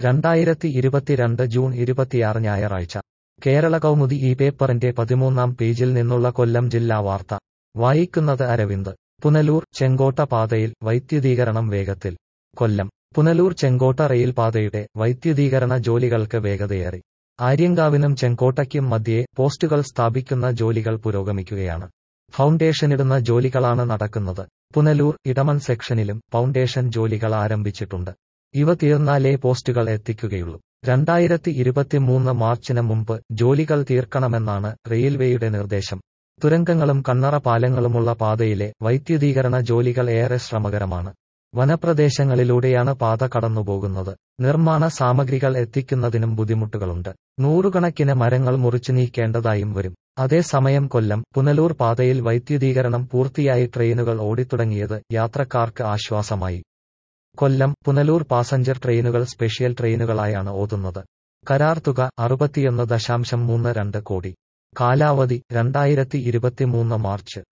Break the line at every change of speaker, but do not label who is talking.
രണ്ടായിരത്തി ഇരുപത്തിരണ്ട് ജൂൺ ഇരുപത്തിയാറ് ഞായറാഴ്ച കേരള കൗമുദി ഈ പേപ്പറിന്റെ പതിമൂന്നാം പേജിൽ നിന്നുള്ള കൊല്ലം ജില്ലാ വാർത്ത വായിക്കുന്നത് അരവിന്ദ് പുനലൂർ ചെങ്കോട്ട പാതയിൽ വൈദ്യുതീകരണം വേഗത്തിൽ കൊല്ലം പുനലൂർ ചെങ്കോട്ട റെയിൽപാതയുടെ വൈദ്യുതീകരണ ജോലികൾക്ക് വേഗതയേറി ആര്യങ്കാവിനും ചെങ്കോട്ടയ്ക്കും മധ്യേ പോസ്റ്റുകൾ സ്ഥാപിക്കുന്ന ജോലികൾ പുരോഗമിക്കുകയാണ് ഫൗണ്ടേഷനിടുന്ന ജോലികളാണ് നടക്കുന്നത് പുനലൂർ ഇടമൺ സെക്ഷനിലും ഫൗണ്ടേഷൻ ജോലികൾ ആരംഭിച്ചിട്ടുണ്ട് ഇവ തീർന്നാലേ പോസ്റ്റുകൾ എത്തിക്കുകയുള്ളൂ രണ്ടായിരത്തി ഇരുപത്തിമൂന്ന് മാർച്ചിന് മുമ്പ് ജോലികൾ തീർക്കണമെന്നാണ് റെയിൽവേയുടെ നിർദ്ദേശം തുരങ്കങ്ങളും കണ്ണറ പാലങ്ങളുമുള്ള പാതയിലെ വൈദ്യുതീകരണ ജോലികൾ ഏറെ ശ്രമകരമാണ് വനപ്രദേശങ്ങളിലൂടെയാണ് പാത കടന്നുപോകുന്നത് നിർമ്മാണ സാമഗ്രികൾ എത്തിക്കുന്നതിനും ബുദ്ധിമുട്ടുകളുണ്ട് നൂറുകണക്കിന് മരങ്ങൾ മുറിച്ചു നീക്കേണ്ടതായും വരും അതേസമയം കൊല്ലം പുനലൂർ പാതയിൽ വൈദ്യുതീകരണം പൂർത്തിയായി ട്രെയിനുകൾ ഓടിത്തുടങ്ങിയത് യാത്രക്കാർക്ക് ആശ്വാസമായി കൊല്ലം പുനലൂർ പാസഞ്ചർ ട്രെയിനുകൾ സ്പെഷ്യൽ ട്രെയിനുകളായാണ് ഓതുന്നത് കരാർ തുക അറുപത്തിയൊന്ന് ദശാംശം മൂന്ന് രണ്ട് കോടി കാലാവധി രണ്ടായിരത്തി ഇരുപത്തിമൂന്ന് മാർച്ച്